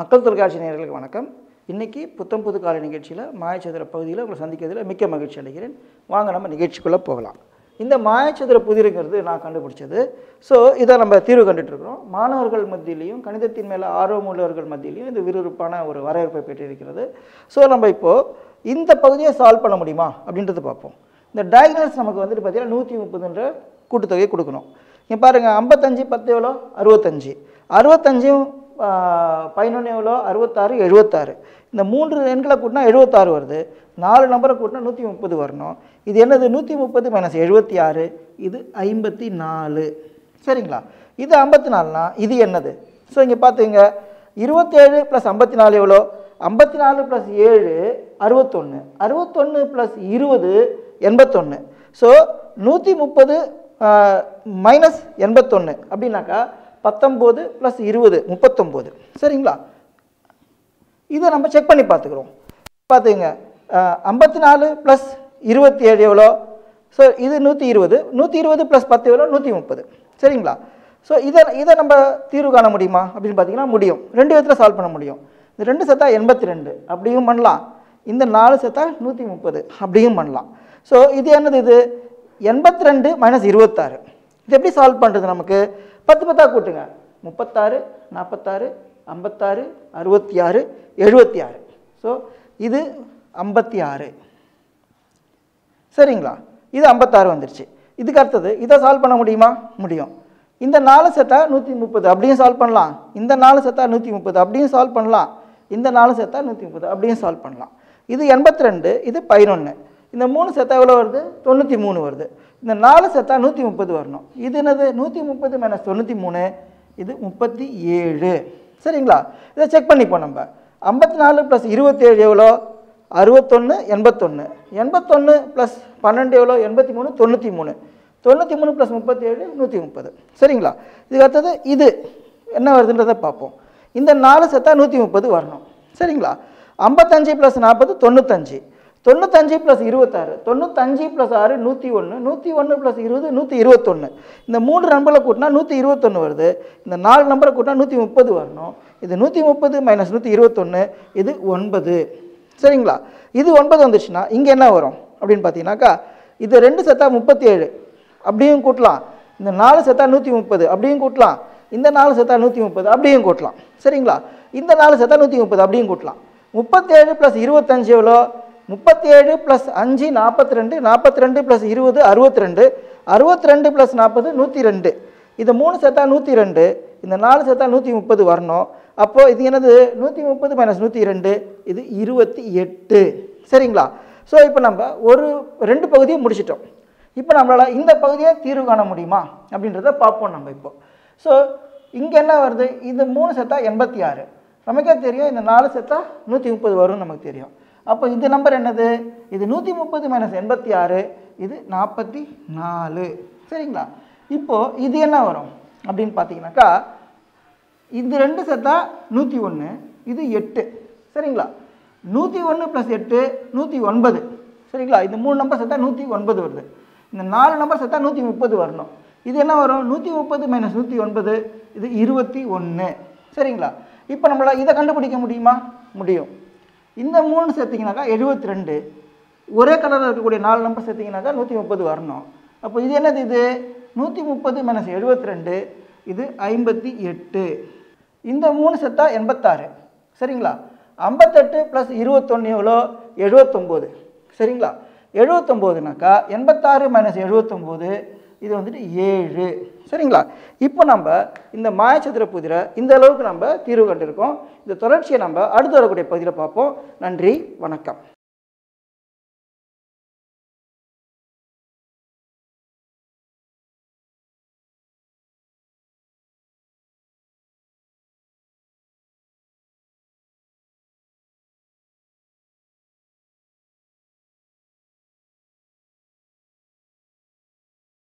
மக்கள் தொலைக்காட்சி நேயர்களுக்கு வணக்கம் இன்னைக்கு புத்தம் புது காலை நிகழ்ச்சியில் மாயச்சதுர பகுதியில் உங்களை சந்திக்கிறதுல மிக்க மகிழ்ச்சி அடைகிறேன் வாங்க நம்ம நிகழ்ச்சிக்குள்ளே போகலாம் இந்த மாயச்சதுர புதிருங்கிறது நான் கண்டுபிடிச்சது ஸோ இதை நம்ம தீர்வு கண்டுட்டு இருக்கிறோம் மாணவர்கள் மத்தியிலையும் கணிதத்தின் மேலே ஆர்வம் உள்ளவர்கள் மத்தியிலையும் இது விறுவிறுப்பான ஒரு வரவேற்பை பெற்றிருக்கிறது ஸோ நம்ம இப்போது இந்த பகுதியை சால்வ் பண்ண முடியுமா அப்படின்றத பார்ப்போம் இந்த டயக்னல்ஸ் நமக்கு வந்துட்டு பார்த்தீங்கன்னா நூற்றி முப்பதுன்ற கூட்டுத்தொகையை கொடுக்கணும் இங்கே பாருங்கள் ஐம்பத்தஞ்சு பத்து எவ்வளோ அறுபத்தஞ்சு அறுபத்தஞ்சும் பதினொன்று எவ்வளோ அறுபத்தாறு எழுபத்தாறு இந்த மூன்று எண்களை கூட்டினா எழுபத்தாறு வருது நாலு நம்பரை கூட்டினா நூற்றி முப்பது வரணும் இது என்னது நூற்றி முப்பது மைனஸ் எழுபத்தி ஆறு இது ஐம்பத்தி நாலு சரிங்களா இது ஐம்பத்தி நாலுனா இது என்னது ஸோ இங்கே பார்த்துங்க இருபத்தேழு ப்ளஸ் ஐம்பத்தி நாலு எவ்வளோ ஐம்பத்தி நாலு ப்ளஸ் ஏழு அறுபத்தொன்று அறுபத்தொன்று ப்ளஸ் இருபது எண்பத்தொன்று ஸோ நூற்றி முப்பது மைனஸ் எண்பத்தொன்று அப்படின்னாக்கா பத்தொம்போது ப்ளஸ் இருபது முப்பத்தொம்போது சரிங்களா இதை நம்ம செக் பண்ணி பார்த்துக்குறோம் பார்த்துங்க ஐம்பத்தி நாலு ப்ளஸ் இருபத்தி ஏழு எவ்வளோ ஸோ இது நூற்றி இருபது நூற்றி இருபது ப்ளஸ் பத்து எவ்வளோ நூற்றி முப்பது சரிங்களா ஸோ இதை இதை நம்ம தீர்வு காண முடியுமா அப்படின்னு பார்த்தீங்கன்னா முடியும் ரெண்டு விதத்தில் சால்வ் பண்ண முடியும் இந்த ரெண்டு செத்தா எண்பத்தி ரெண்டு அப்படியும் பண்ணலாம் இந்த நாலு செத்தா நூற்றி முப்பது அப்படியும் பண்ணலாம் ஸோ இது என்னது இது எண்பத்தி ரெண்டு மைனஸ் இருபத்தாறு இது எப்படி சால்வ் பண்ணுறது நமக்கு பத்து பத்தா கூட்டுங்க முப்பத்தாறு நாற்பத்தாறு ஐம்பத்தாறு அறுபத்தி ஆறு எழுபத்தி ஆறு ஸோ இது ஐம்பத்தி ஆறு சரிங்களா இது ஐம்பத்தாறு வந்துருச்சு இதுக்கு அடுத்தது இதை சால்வ் பண்ண முடியுமா முடியும் இந்த நாலு செத்தா நூற்றி முப்பது அப்படியும் சால்வ் பண்ணலாம் இந்த நாலு செத்தா நூற்றி முப்பது அப்படியும் சால்வ் பண்ணலாம் இந்த நாலு செத்தா நூற்றி முப்பது அப்படியும் சால்வ் பண்ணலாம் இது எண்பத்தி ரெண்டு இது பதினொன்று இந்த மூணு செத்தா எவ்வளோ வருது தொண்ணூற்றி மூணு வருது இந்த நாலு செத்தா நூற்றி முப்பது வரணும் இது என்னது நூற்றி முப்பது மைனஸ் தொண்ணூற்றி மூணு இது முப்பத்தி ஏழு சரிங்களா இதை செக் பண்ணிப்போம் நம்ம ஐம்பத்தி நாலு ப்ளஸ் இருபத்தேழு எவ்வளோ அறுபத்தொன்று எண்பத்தொன்று எண்பத்தொன்று ப்ளஸ் பன்னெண்டு எவ்வளோ எண்பத்தி மூணு தொண்ணூற்றி மூணு தொண்ணூற்றி மூணு ப்ளஸ் முப்பத்தி ஏழு நூற்றி முப்பது சரிங்களா இதுக்கு அடுத்தது இது என்ன வருதுன்றதை பார்ப்போம் இந்த நாலு செத்தா நூற்றி முப்பது வரணும் சரிங்களா ஐம்பத்தஞ்சு ப்ளஸ் நாற்பது தொண்ணூத்தஞ்சு தொண்ணூத்தஞ்சு ப்ளஸ் இருபத்தாறு தொண்ணூத்தஞ்சு ப்ளஸ் ஆறு நூற்றி ஒன்று நூற்றி ஒன்று ப்ளஸ் இருபது நூற்றி இருபத்தொன்று இந்த மூணு நம்பரை கூட்டினா நூற்றி இருபத்தொன்று வருது இந்த நாலு நம்பரை கூட்டினா நூற்றி முப்பது வரணும் இது நூற்றி முப்பது மைனஸ் நூற்றி இருபத்தொன்று இது ஒன்பது சரிங்களா இது ஒன்பது வந்துச்சுன்னா இங்கே என்ன வரும் அப்படின்னு பார்த்தீங்கன்னாக்கா இது ரெண்டு செத்தா முப்பத்தி ஏழு அப்படியும் கூட்டலாம் இந்த நாலு செத்தா நூற்றி முப்பது அப்படியும் கூட்டலாம் இந்த நாலு செத்தா நூற்றி முப்பது அப்படியும் கூட்டலாம் சரிங்களா இந்த நாலு செத்தா நூற்றி முப்பது அப்படியும் கூட்டலாம் முப்பத்தேழு ப்ளஸ் இருபத்தஞ்சு எவ்வளோ முப்பத்தேழு ப்ளஸ் அஞ்சு நாற்பத்தி ரெண்டு நாற்பத்தி ரெண்டு ப்ளஸ் இருபது அறுபத்தி ரெண்டு அறுபத்தி ரெண்டு ப்ளஸ் நாற்பது நூற்றி ரெண்டு இது மூணு செத்தா நூற்றி ரெண்டு இந்த நாலு செத்தா நூற்றி முப்பது வரணும் அப்போது இது என்னது நூற்றி முப்பது மைனஸ் நூற்றி ரெண்டு இது இருபத்தி எட்டு சரிங்களா ஸோ இப்போ நம்ம ஒரு ரெண்டு பகுதியை முடிச்சிட்டோம் இப்போ நம்மளால் இந்த பகுதியை தீர்வு காண முடியுமா அப்படின்றத பார்ப்போம் நம்ம இப்போ ஸோ இங்கே என்ன வருது இது மூணு செத்தா எண்பத்தி ஆறு நமக்கே தெரியும் இந்த நாலு செத்தா நூற்றி முப்பது வரும்னு நமக்கு தெரியும் அப்போ இந்த நம்பர் என்னது இது நூற்றி முப்பது மைனஸ் எண்பத்தி ஆறு இது நாற்பத்தி நாலு சரிங்களா இப்போது இது என்ன வரும் அப்படின்னு பார்த்தீங்கன்னாக்கா இது ரெண்டு செத்தா நூற்றி ஒன்று இது எட்டு சரிங்களா நூற்றி ஒன்று ப்ளஸ் எட்டு நூற்றி ஒன்பது சரிங்களா இந்த மூணு நம்பர் செத்தா நூற்றி ஒன்பது வருது இந்த நாலு நம்பர் செத்தா நூற்றி முப்பது வரணும் இது என்ன வரும் நூற்றி முப்பது மைனஸ் நூற்றி ஒன்பது இது இருபத்தி ஒன்று சரிங்களா இப்போ நம்மளால் இதை கண்டுபிடிக்க முடியுமா முடியும் இந்த மூணு சேர்த்திங்கனாக்கா எழுபத்தி ரெண்டு ஒரே கலரில் இருக்கக்கூடிய நாலு நம்பர் சேர்த்திங்கனாக்கா நூற்றி முப்பது வரணும் அப்போ இது என்னது இது நூற்றி முப்பது மைனஸ் எழுபத்தி ரெண்டு இது ஐம்பத்தி எட்டு இந்த மூணு செத்தா எண்பத்தாறு சரிங்களா ஐம்பத்தெட்டு ப்ளஸ் இருபத்தொன்று எவ்வளோ எழுபத்தொம்போது சரிங்களா எழுபத்தொம்போதுனாக்கா எண்பத்தாறு மைனஸ் எழுபத்தொம்போது இது வந்துட்டு ஏழு சரிங்களா இப்போ நம்ம இந்த மாயச்சதுர புதிரை இந்த அளவுக்கு நம்ம தீர்வு கண்டிருக்கோம் இந்த தொடர்ச்சியை நம்ம அடுத்து வரக்கூடிய பகுதியில் பார்ப்போம் நன்றி வணக்கம்